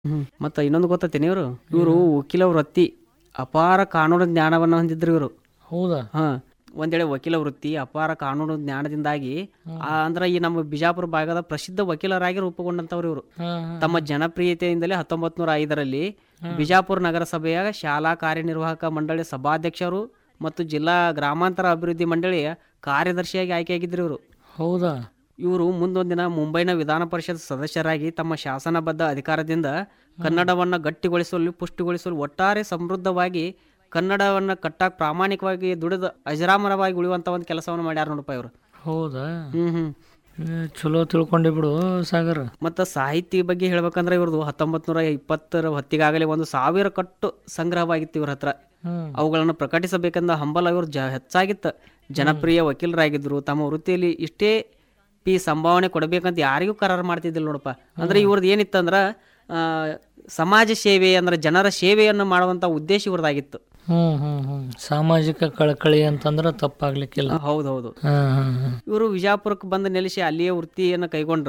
ಹ್ಮ್ ಮತ್ತ ಇನ್ನೊಂದು ಗೊತ್ತೈತೇನಿ ಇವರು ಇವರು ವಕೀಲ ವೃತ್ತಿ ಅಪಾರ ಕಾನೂನು ಜ್ಞಾನವನ್ನು ಹೊಂದಿದ್ರು ಇವರು ಹೌದಾ ಹಾ ಒಂದ್ ವೇಳೆ ವಕೀಲ ವೃತ್ತಿ ಅಪಾರ ಕಾನೂನು ಜ್ಞಾನದಿಂದಾಗಿ ಆ, ಅಂದ್ರ ಈ ನಮ್ಮ ಬಿಜಾಪುರ ಭಾಗದ ಪ್ರಸಿದ್ಧ ವಕೀಲರಾಗಿ ರೂಪುಗೊಂಡಂತವ್ರು ಇವರು ಹಾ ಹಾ ತಮ್ಮ ಜನಪ್ರಿಯತೆಯಿಂದಲೇ ಹತ್ತೊಂಬತ್ ನೂರ ಐದರಲ್ಲಿ ಬಿಜಾಪುರ ನಗರಸಭೆಯ ಶಾಲಾ ಕಾರ್ಯನಿರ್ವಾಹಕ ಮಂಡಳಿ ಸಭಾಧ್ಯಕ್ಷರು ಮತ್ತು ಜಿಲ್ಲಾ ಗ್ರಾಮಾಂತರ ಅಭಿವೃದ್ಧಿ ಮಂಡಳಿಯ ಕಾರ್ಯದರ್ಶಿಯಾಗಿ ಆಯ್ಕೆಯಾಗಿದ್ರು ಇವರು ಹೌದಾ ಇವರು ಮುಂದೊಂದಿನ ಮುಂಬೈನ ವಿಧಾನ ಪರಿಷತ್ ಸದಸ್ಯರಾಗಿ ತಮ್ಮ ಶಾಸನಬದ್ಧ ಅಧಿಕಾರದಿಂದ ಕನ್ನಡವನ್ನು ಗಟ್ಟಿಗೊಳಿಸುವಲ್ಲಿ ಪುಷ್ಟಿಗೊಳಿಸಲು ಒಟ್ಟಾರೆ ಸಮೃದ್ಧವಾಗಿ ಕನ್ನಡವನ್ನು ಕಟ್ಟಾಕ್ ಪ್ರಾಮಾಣಿಕವಾಗಿ ದುಡಿದ ಅಜರಾಮರವಾಗಿ ಉಳಿಯುವಂತ ಒಂದು ಕೆಲಸವನ್ನು ಮಾಡ್ಯಾರ ನೋಡಪ್ಪ ಇವರು ಹೌದಾ ಹ್ಮ್ ಹ್ಮ್ ಏ, ಚಲೋ ತಿಳ್ಕೊಂಡೆ ಬಿಡು ಸಾಗರ್ ಮತ್ತು ಸಾಹಿತ್ಯ ಬಗ್ಗೆ ಹೇಳ್ಬೇಕಂದ್ರೆ ಇವ್ರದ್ದು ಹತ್ತೊಂಬತ್ತು ನೂರ ಇಪ್ಪತ್ತರ ಹೊತ್ತಿಗಾಗಲೇ ಒಂದು ಸಾವಿರ ಕಟ್ಟು ಸಂಗ್ರಹವಾಗಿತ್ತು ಇವ್ರ ಹತ್ರ ಹ್ಮ್ ಅವುಗಳನ್ನು ಪ್ರಕಟಿಸಬೇಕೆಂದ ಹಂಬಲ ಇವರು ಜ ಹೆಚ್ಚಾಗಿತ್ತು ಜನಪ್ರಿಯ ವಕೀಲರಾಗಿದ್ದರು ತಮ್ಮ ವೃತ್ತಿಯಲ್ಲಿ ಇಷ್ಟೇ ಪಿ ಸಂಭಾವನೆ ಕೊಡಬೇಕಂತ ಯಾರಿಗೂ ಕರಾರು ಮಾಡ್ತಿದ್ದಿಲ್ಲ ನೋಡಪ್ಪ ಅಂದ್ರೆ ಇವ್ರದ್ದು ಏನಿತ್ತಂದ್ರ ಆ, ಸಮಾಜ ಸೇವೆ ಅಂದ್ರೆ ಜನರ ಸೇವೆಯನ್ನು ಮಾಡುವಂತ ಉದ್ದೇಶ ಇವ್ರದ್ದಾಗಿತ್ತು ಹ್ಮ್ ಹ್ಮ್ ಹ್ಮ್ ಸಾಮಾಜಿಕ ಕಳಕಳಿ ಅಂತಂದ್ರೆ ತಪ್ಪಾಗ್ಲಿಕ್ಕಿಲ್ಲ ಹೌದೌದು ಹಾ ಹಾ ಹಾ ಇವರು ವಿಜಾಪುರಕ್ಕೆ ಬಂದು ನೆಲೆಸಿ ಅಲ್ಲಿಯೇ ವೃತ್ತಿಯನ್ನು ಕೈಗೊಂಡ್ರು